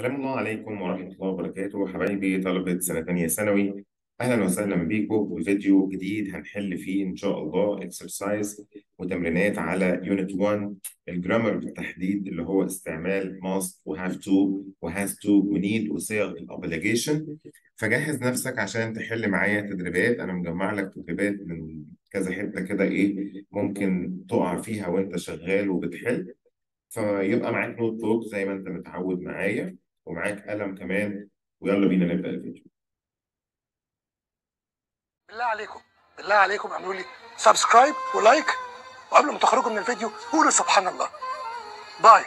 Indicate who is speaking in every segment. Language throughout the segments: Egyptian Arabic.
Speaker 1: سلام الله عليكم ورحمة الله وبركاته حبايبي طلبة سنة تانية ثانوي أهلا وسهلا بيكم بفيديو جديد هنحل فيه إن شاء الله اكسرسايز وتمرينات على يونت 1 الجرامر بالتحديد اللي هو استعمال must وهاف تو وهاز تو ونيد وصيغ الأوبليجيشن فجهز نفسك عشان تحل معايا تدريبات أنا مجمع لك تدريبات من كذا حتة كده إيه ممكن تقع فيها وأنت شغال وبتحل فيبقى معاك نوت بوك زي ما انت متعود معايا ومعاك قلم كمان ويلا بينا نبدأ الفيديو
Speaker 2: بالله عليكم بالله عليكم اعملوا لي سبسكرايب ولايك وقبل ما تخرجوا من الفيديو قولوا سبحان الله باي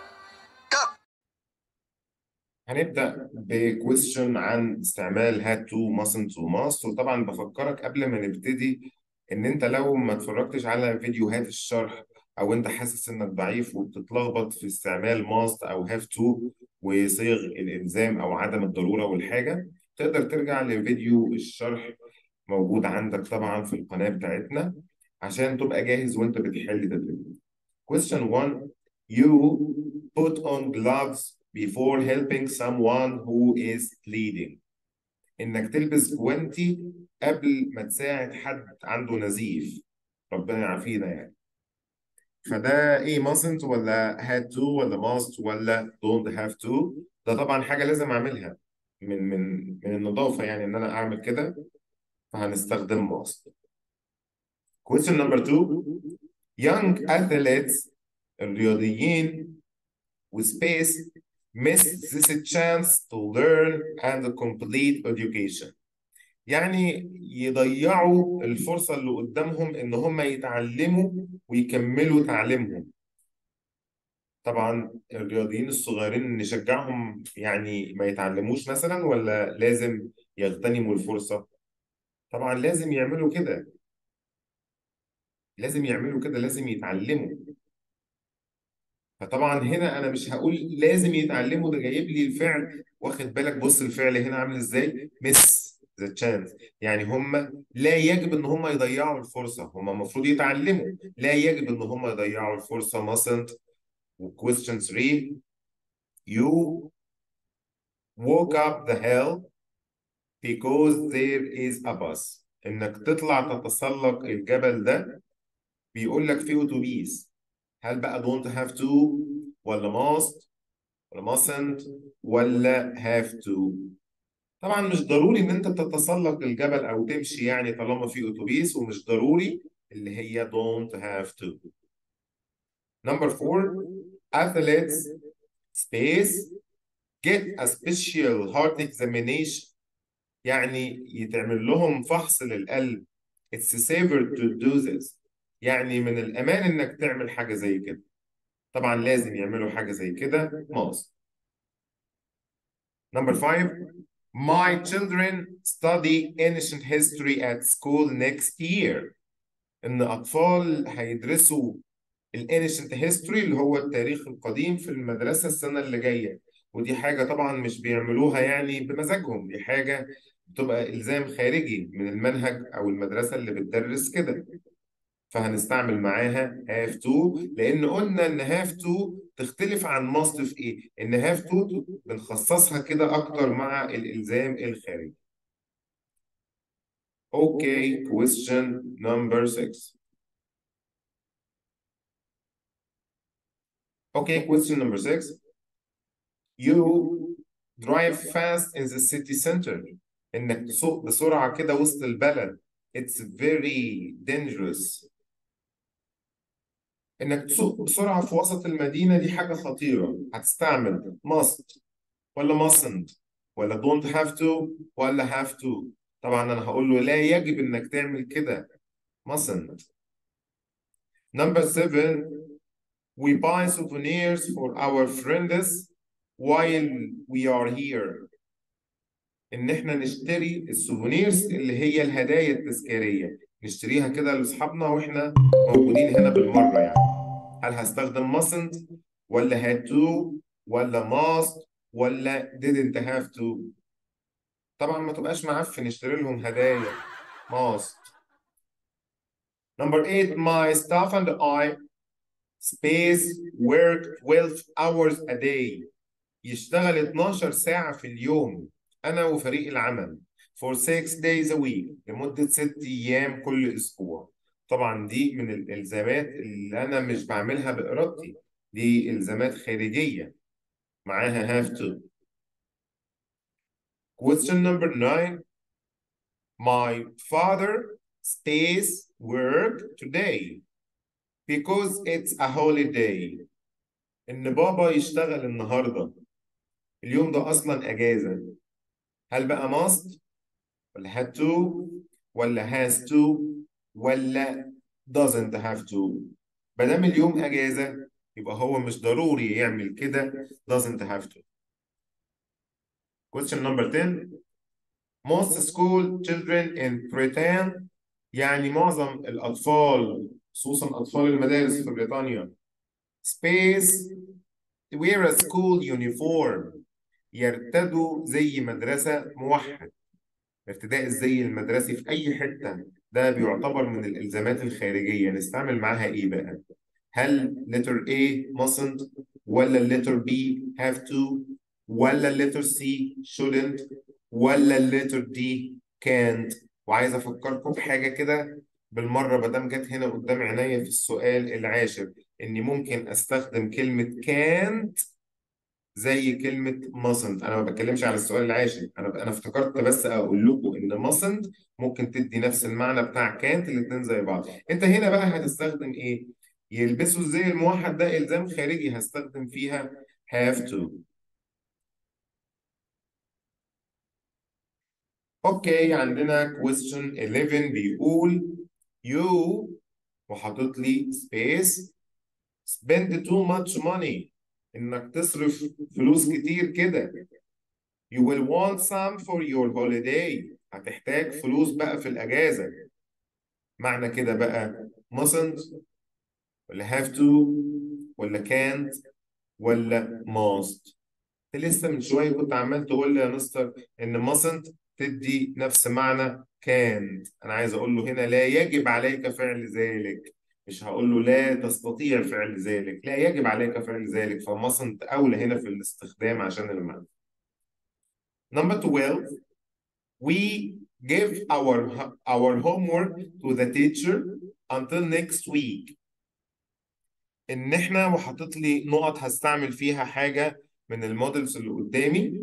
Speaker 1: هنبدأ بكويستشن عن استعمال هاد تو mustn't وماست وطبعا بفكرك قبل ما نبتدي ان انت لو ما اتفرجتش على فيديوهات الشرح او انت حاسس انك ضعيف وبتتلخبط في استعمال ماست او هاف تو وصيغ الالزام او عدم الضروره والحاجه تقدر ترجع لفيديو الشرح موجود عندك طبعا في القناه بتاعتنا عشان تبقى جاهز وانت بتحل تدريب. Question 1 You put on gloves before helping someone who is bleeding. انك تلبس جوانتي قبل ما تساعد حد عنده نزيف ربنا يعافينا يعني فده ايه mustn't ولا had to ولا must ولا don't have to ده طبعا حاجة لازم اعملها من من من النظافة يعني ان انا اعمل كده فهنستخدم must question number two young athletes الرياضيين وسبيس miss this chance to learn and complete education يعني يضيعوا الفرصة اللي قدامهم إن هم يتعلموا ويكملوا تعليمهم طبعا الرياضيين الصغيرين نشجعهم يعني ما يتعلموش مثلا ولا لازم يغتنموا الفرصة طبعا لازم يعملوا كده لازم يعملوا كده لازم يتعلموا فطبعا هنا انا مش هقول لازم يتعلموا ده جايب لي الفعل واخد بالك بص الفعل هنا عامل ازاي miss the chance يعني هم لا يجب ان هم يضيعوا الفرصه هم المفروض يتعلموا لا يجب ان هم يضيعوا الفرصه mustn't question 3 you walk up the hill because there is a bus انك تطلع تتسلق الجبل ده بيقول لك فيه اتوبيس هل بقى don't have to ولا must ولا mustn't ولا have to طبعا مش ضروري ان انت تتسلق الجبل او تمشي يعني طالما في اتوبيس ومش ضروري اللي هي don't have to number four athletes space get a special heart examination يعني يتعمل لهم فحص للقلب it's safer to do this يعني من الأمان إنك تعمل حاجة زي كده طبعا لازم يعملوا حاجة زي كده must number five My children study ancient history at school next year. إن أطفال هيدرسوا ال ancient history اللي هو التاريخ القديم في المدرسة السنة اللي جاية. ودي حاجة طبعا مش بيعملوها يعني بمزاجهم، دي حاجة بتبقى إلزام خارجي من المنهج أو المدرسة اللي بتدرس كده. فهنستعمل معاها have to لأن قلنا إن have to تختلف عن must في إيه؟ إن have to بنخصصها كده أكتر مع الإلزام الخارجي. Okay, question number six. Okay, question number six. You drive fast in the city center. إنك تسوق بسرعة كده وسط البلد. It's very dangerous. انك تسوق بسرعه في وسط المدينه دي حاجه خطيره هتستعمل must ولا mustn't ولا don't have to ولا have to طبعا انا هقول له لا يجب انك تعمل كده mustn't number seven we buy souvenirs for our friends while we are here ان احنا نشتري السوفونيرز اللي هي الهدايا التذكاريه نشتريها كده لاصحابنا واحنا موجودين هنا بالمره يعني هل هستخدم mustn't ولا had to ولا must ولا didn't have to طبعا ما تبقاش معفن نشتري لهم هدايا must number eight my staff and I space work 12 hours a day يشتغل 12 ساعة في اليوم أنا وفريق العمل for six days a week لمدة ست أيام كل أسبوع طبعا دي من الإلزامات اللي أنا مش بعملها بإرادتي دي إلزامات خارجية معاها have to question number nine my father stays work today because it's a holiday إن بابا يشتغل النهاردة اليوم ده أصلا أجازة هل بقى must ولا had to ولا has to ولا doesn't have to مادام اليوم أجازة يبقى هو مش ضروري يعمل كده doesn't have to question number 10 most school children in Britain يعني معظم الأطفال خصوصا أطفال المدارس في بريطانيا space wear a school uniform يرتدوا زي مدرسة موحد ارتداء الزي المدرسي في أي حتة ده بيعتبر من الإلزامات الخارجية نستعمل معاها إيه بقى؟ هل letter A mustn't ولا letter B have to ولا letter C shouldn't ولا letter D can't وعايز أفكركم بحاجة كده بالمرة مادام جت هنا قدام عينيا في السؤال العاشر إني ممكن أستخدم كلمة can't زي كلمة mustn't أنا ما بتكلمش على السؤال العاشر أنا أنا افتكرت بس أقول لكم إن mustn't ممكن تدي نفس المعنى بتاع can't الاتنين زي بعض أنت هنا بقى هتستخدم إيه؟ يلبسوا الزي الموحد ده إلزام خارجي هستخدم فيها have to أوكي عندنا question 11 بيقول you وحاطط لي space spend too much money إنك تصرف فلوس كتير كده you will want some for your holiday هتحتاج فلوس بقى في الأجازة معنى كده بقى mustn't ولا have to ولا can't ولا must انت لسه من شويه كنت عمال تقول لي يا مستر ان mustn't تدي نفس معنى can't انا عايز اقول له هنا لا يجب عليك فعل ذلك مش هقول له لا تستطيع فعل ذلك لا يجب عليك فعل ذلك فمصنت اولى هنا في الاستخدام عشان المعنى number 12 we give our our homework to the teacher until next week ان احنا وحاطط لي نقط هستعمل فيها حاجه من المودلز اللي قدامي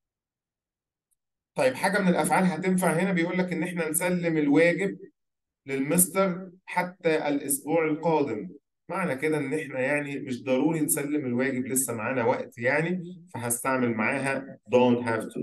Speaker 1: طيب حاجه من الافعال هتنفع هنا بيقول لك ان احنا نسلم الواجب للمستر حتى الاسبوع القادم معنى كده ان احنا يعني مش ضروري نسلم الواجب لسه معانا وقت يعني فهستعمل معاها don't have to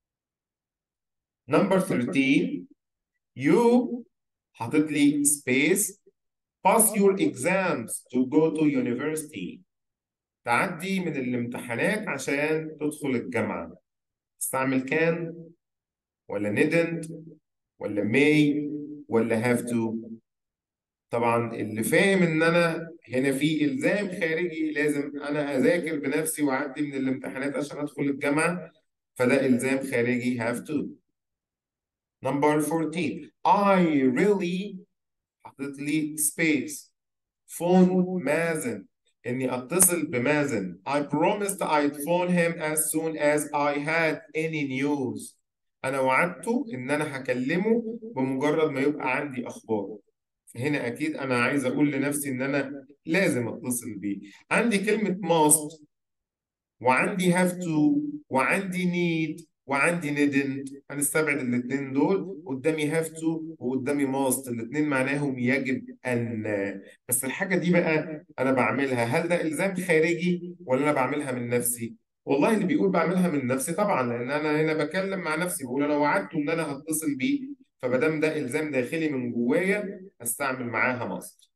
Speaker 1: number 13 you حاطط لي space pass your exams to go to university تعدي من الامتحانات عشان تدخل الجامعة استعمل can ولا didn't ولا may ولا have to طبعا اللي فاهم ان انا هنا في الزام خارجي لازم انا اذاكر بنفسي واعدي من الامتحانات عشان ادخل الجامعة فده الزام خارجي have to number 14 I really حطيت لي space phone مازن اني اتصل بمازن I promised I'd phone him as soon as I had any news انا وعدته ان انا هكلمه بمجرد ما يبقى عندي اخبار فهنا اكيد انا عايز اقول لنفسي ان انا لازم اتصل بيه عندي كلمة must وعندي have to وعندي need وعندي didn't هنستبعد الاثنين دول قدامي have to وقدامي must الاثنين معناهم يجب ان بس الحاجة دي بقى انا بعملها هل ده الزام خارجي ولا انا بعملها من نفسي والله اللي بيقول بعملها من نفسي طبعا لان انا هنا بكلم مع نفسي بقول انا وعدته ان انا هتصل بيه فمادام ده الزام داخلي من جوايا هستعمل معاها must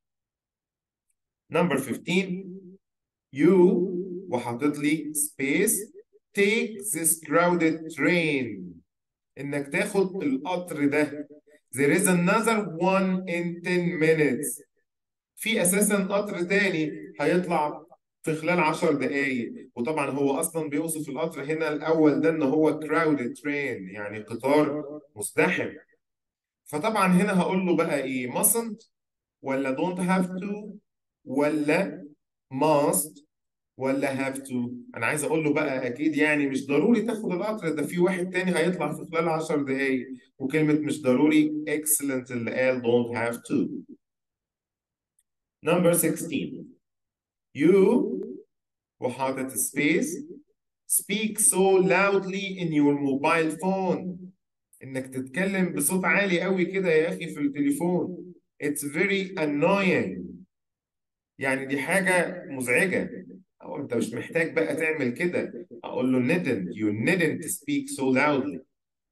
Speaker 1: number 15 you وحاطط لي space take this crowded train انك تاخد القطر ده there is another one in 10 minutes في اساسا قطر تاني هيطلع في خلال 10 دقايق وطبعا هو اصلا بيوصف القطر هنا الاول ده ان هو crowded train يعني قطار مزدحم فطبعا هنا هقول له بقى ايه mustn't ولا don't have to ولا must ولا have to انا عايز اقول له بقى اكيد يعني مش ضروري تاخد القطر ده في واحد تاني هيطلع في خلال 10 دقايق وكلمة مش ضروري excellent اللي قال don't have to number 16 you وحاطط space speak so loudly in your mobile phone انك تتكلم بصوت عالي قوي كده يا اخي في التليفون it's very annoying يعني دي حاجة مزعجة أو أنت مش محتاج بقى تعمل كده أقول له didn't you didn't speak so loudly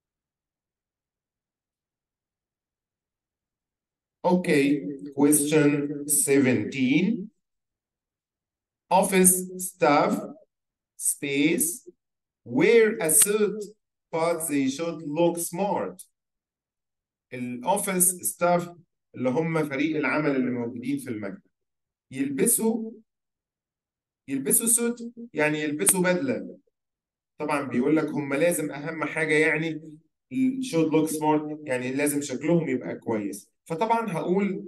Speaker 1: Okay question 17 office staff space wear a suit but they should look smart الاوفيس ستاف اللي هم فريق العمل اللي موجودين في المكتب يلبسوا يلبسوا سوت يعني يلبسوا بدله طبعا بيقول لك هم لازم اهم حاجه يعني should look smart يعني لازم شكلهم يبقى كويس فطبعا هقول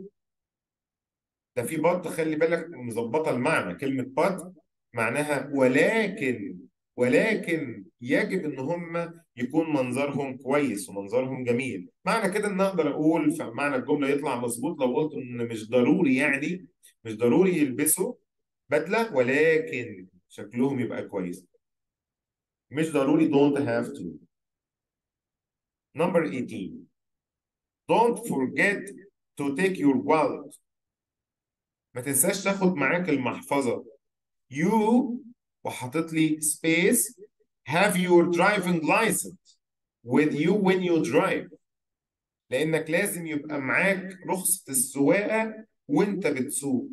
Speaker 1: ده في بط خلي بالك مظبطه المعنى كلمه بط معناها ولكن ولكن يجب ان هم يكون منظرهم كويس ومنظرهم جميل معنى كده ان اقدر اقول فمعنى الجمله يطلع مظبوط لو قلت ان مش ضروري يعني مش ضروري يلبسوا بدله ولكن شكلهم يبقى كويس مش ضروري don't have to number 18 don't forget to take your wallet ما تنساش تاخد معاك المحفظه you وحاطط لي space have your driving license with you when you drive لانك لازم يبقى معاك رخصة السواقة وانت بتسوق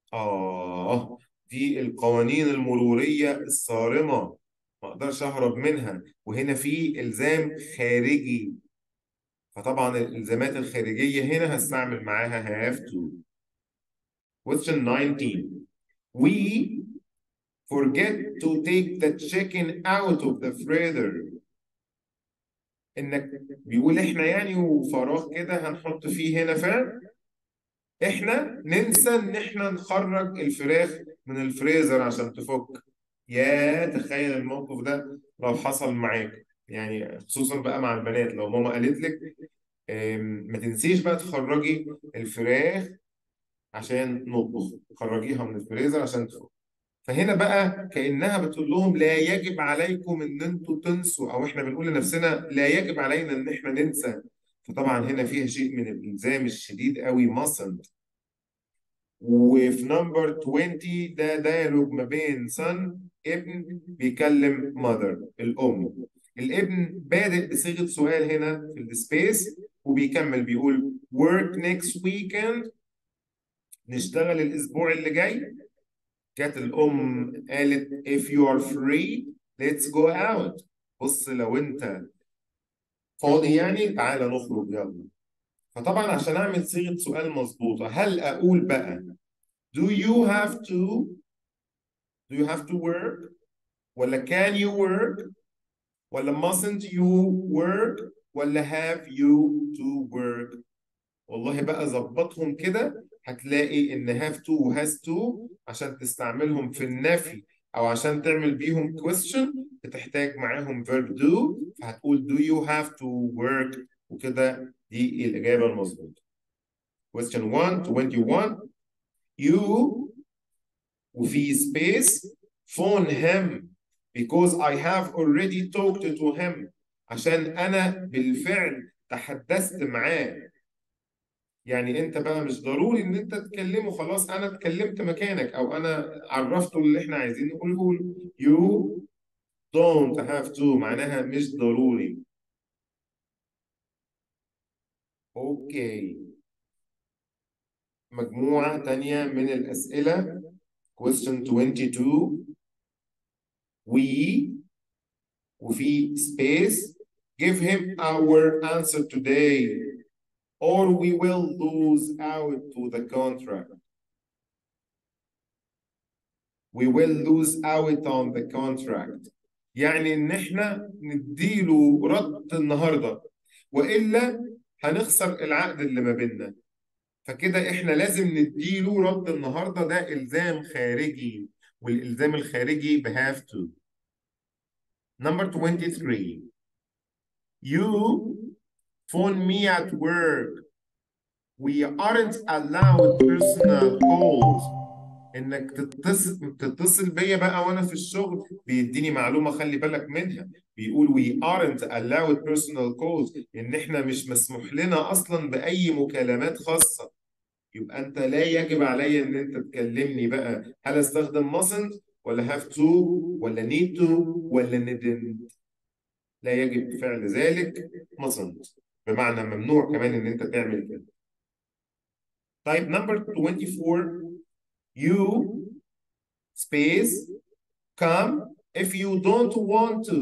Speaker 1: آه دي القوانين المرورية الصارمة ما اقدرش اهرب منها وهنا في الزام خارجي فطبعا الالزامات الخارجية هنا هستعمل معاها have to question 19 we forget to take the chicken out of the freezer انك بيقول احنا يعني وفراغ كده هنحط فيه هنا فعل احنا ننسى ان احنا نخرج الفراخ من الفريزر عشان تفك يا تخيل الموقف ده لو حصل معاك يعني خصوصا بقى مع البنات لو ماما قالت لك ما تنسيش بقى تخرجي الفراخ عشان نطبخ خرجيها من الفريزر عشان تفك فهنا بقى كأنها بتقول لهم لا يجب عليكم ان انتوا تنسوا او احنا بنقول لنفسنا لا يجب علينا ان احنا ننسى فطبعا هنا فيها شيء من الالزام الشديد قوي mustn't وفي نمبر 20 ده ديالوج ما بين son ابن بيكلم mother الام الابن بادئ بصيغه سؤال هنا في السبيس وبيكمل بيقول work next weekend نشتغل الاسبوع اللي جاي جت الأم قالت if you are free let's go out بص لو أنت فاضي يعني تعالى نخرج يلا فطبعا عشان أعمل صيغة سؤال مظبوطة هل أقول بقى do you have to do you have to work ولا can you work ولا mustn't you work ولا have you to work والله بقى ظبطهم كده هتلاقي ان have to و has to عشان تستعملهم في النفي او عشان تعمل بيهم question بتحتاج معاهم verb do فهتقول do you have to work وكده دي الإجابة المظبوطة. question 1 21 you وفي space phone him because I have already talked to him عشان أنا بالفعل تحدثت معاه يعني انت بقى مش ضروري ان انت تكلمه خلاص انا اتكلمت مكانك او انا عرفته اللي احنا عايزين نقوله له you don't have to معناها مش ضروري اوكي مجموعة تانية من الأسئلة question 22 we وفي space give him our answer today or we will lose out to the contract. We will lose out on the contract. يعني ان احنا نديله رد النهارده والا هنخسر العقد اللي ما بيننا. فكده احنا لازم نديله رد النهارده ده الزام خارجي والإلزام الخارجي ب have to number 23 you phone me at work we aren't allowed personal calls انك تتصل تتصل بيا بقى وانا في الشغل بيديني معلومه خلي بالك منها بيقول we aren't allowed personal calls ان احنا مش مسموح لنا اصلا باي مكالمات خاصه يبقى انت لا يجب عليا ان انت تكلمني بقى هل استخدم mustn't ولا have to ولا need to ولا didn't لا يجب فعل ذلك mustn't بمعنى ممنوع كمان ان انت تعمل كده طيب number 24 you space come if you don't want to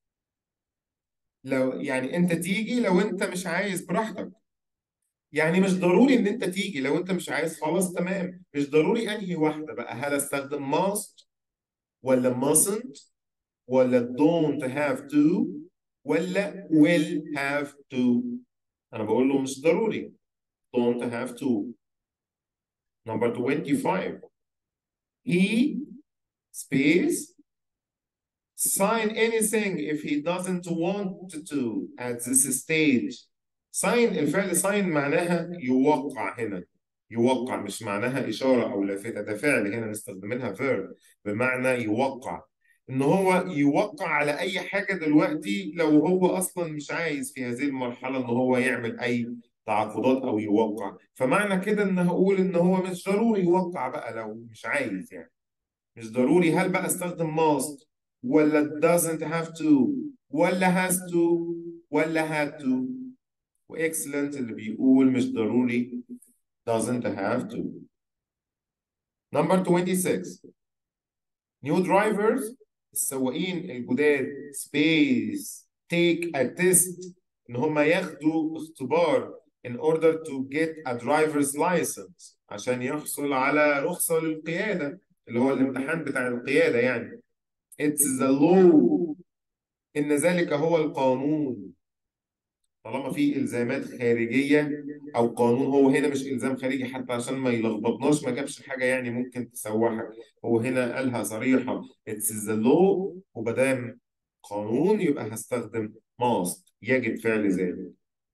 Speaker 1: لو يعني انت تيجي لو انت مش عايز براحتك يعني مش ضروري ان انت تيجي لو انت مش عايز خلاص تمام مش ضروري انهي واحده بقى هل استخدم must ولا mustn't ولا don't have to ولا will have to انا بقول له مش ضروري don't have to number 25 he space sign anything if he doesn't want to at this stage sign الفعل sign معناها يوقع هنا يوقع مش معناها إشارة أو لافتة ده فعل هنا نستخدمينها verb بمعنى يوقع إن هو يوقع على أي حاجة دلوقتي لو هو أصلا مش عايز في هذه المرحلة إن هو يعمل أي تعاقدات أو يوقع فمعنى كده إن هقول إن هو مش ضروري يوقع بقى لو مش عايز يعني مش ضروري هل بقى استخدم must ولا doesn't have to ولا has to ولا had to واكسلنت اللي بيقول مش ضروري doesn't have to number 26 new drivers السواقين الجداد space take a test ان هم ياخدوا اختبار in order to get a driver's license عشان يحصل على رخصة للقيادة اللي هو الامتحان بتاع القيادة يعني It's the law إن ذلك هو القانون طالما في إلزامات خارجية أو قانون هو هنا مش إلزام خارجي حتى عشان ما يلخبطناش ما جابش حاجة يعني ممكن تسوحك هو هنا قالها صريحة It's the law ومادام قانون يبقى هستخدم must يجب فعل ذلك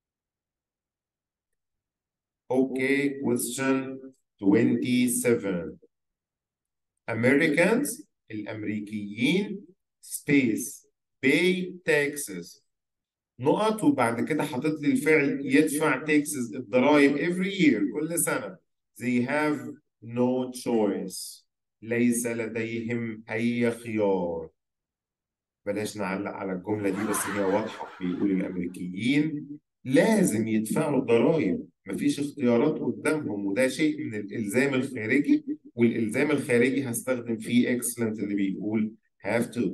Speaker 1: Okay question 27 Americans الأمريكيين space pay taxes نقط وبعد كده حاطط لي الفعل يدفع taxes الضرائب every year كل سنة they have no choice ليس لديهم أي خيار بلاش نعلق على الجملة دي بس هي واضحة بيقول الأمريكيين لازم يدفعوا الضرائب مفيش اختيارات قدامهم وده شيء من الإلزام الخارجي والإلزام الخارجي هستخدم فيه excellent اللي بيقول have to.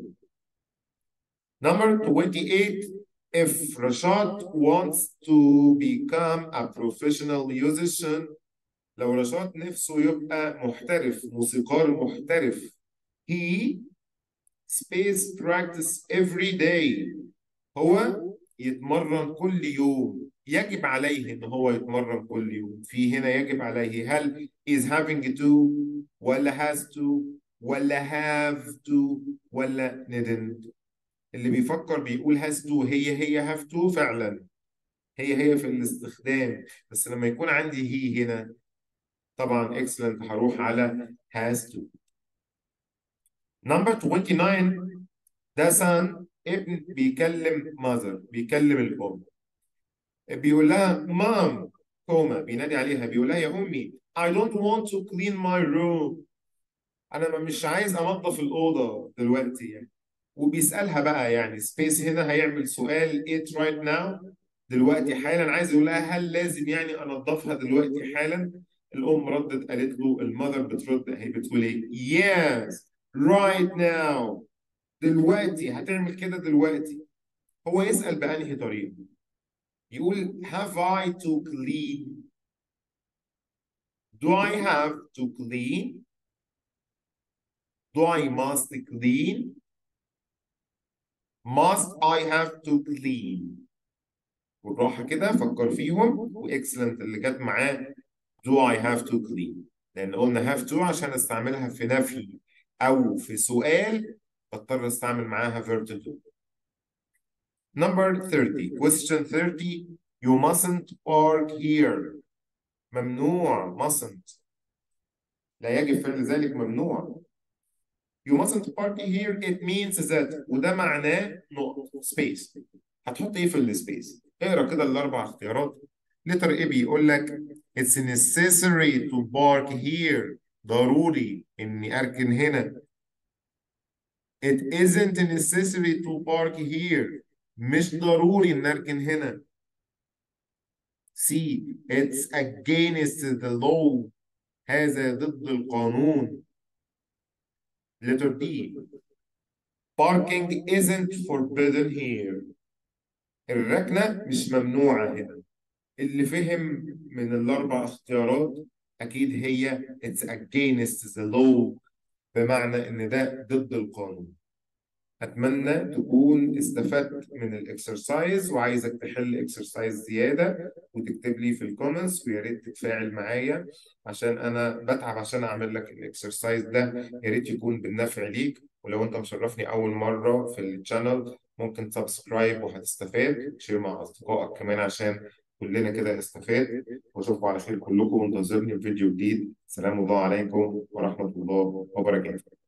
Speaker 1: Number 28 if Rashad wants to become a professional musician لو رشاد نفسه يبقى محترف موسيقار محترف he space practice every day هو يتمرن كل يوم يجب عليه ان هو يتمرن كل يوم في هنا يجب عليه هل is having to ولا has to ولا have to ولا didn't اللي بيفكر بيقول has to هي هي have to فعلا هي هي في الاستخدام بس لما يكون عندي هي هنا طبعا excellent هروح على has to number 29 ده son ابن بيكلم mother بيكلم الأم بيقول لها مام كوما بينادي عليها بيقول لها يا أمي I don't want to clean my room أنا مش عايز أنظف الأوضة دلوقتي يعني وبيسألها بقى يعني سبيس هنا هيعمل سؤال it right now دلوقتي حالا عايز يقول لها هل لازم يعني أنظفها دلوقتي حالا الأم ردت قالت له المذر بترد هي بتقول إيه yes right now دلوقتي هتعمل كده دلوقتي هو يسأل بأنهي طريقة يقول have I to clean do I have to clean do I must clean must I have to clean والراحة كده فكر فيهم واكسلنت اللي جت معاه do I have to clean لأن قلنا have to عشان استعملها في نفي أو في سؤال بضطر استعمل معاها verb to do. Number 30 question 30 you mustn't park here ممنوع mustn't لا يجب فعل ذلك ممنوع You mustn't park here it means that وده معناه نقطة space هتحط ايه في السبيس؟ اقرا كده الاربع اختيارات لتر ايه بيقول لك it's necessary to park here ضروري اني اركن هنا it isn't necessary to park here مش ضروري ان اركن هنا C it's against the law هذا ضد القانون letter D parking isn't forbidden here الركنة مش ممنوعة هنا اللي فهم من الأربع اختيارات أكيد هي it's against the law بمعنى إن ده ضد القانون أتمنى تكون استفدت من الإكسرسايز وعايزك تحل إكسرسايز زيادة وتكتب لي في الكومنتس ويا ريت تتفاعل معايا عشان أنا بتعب عشان أعمل لك الإكسرسايز ده يا ريت يكون بالنفع ليك ولو أنت مشرفني أول مرة في الشانل ممكن سبسكرايب وهتستفاد شير مع أصدقائك كمان عشان كلنا كده نستفاد واشوفكم على خير كلكم وانتظرني في فيديو جديد سلام الله عليكم ورحمة الله وبركاته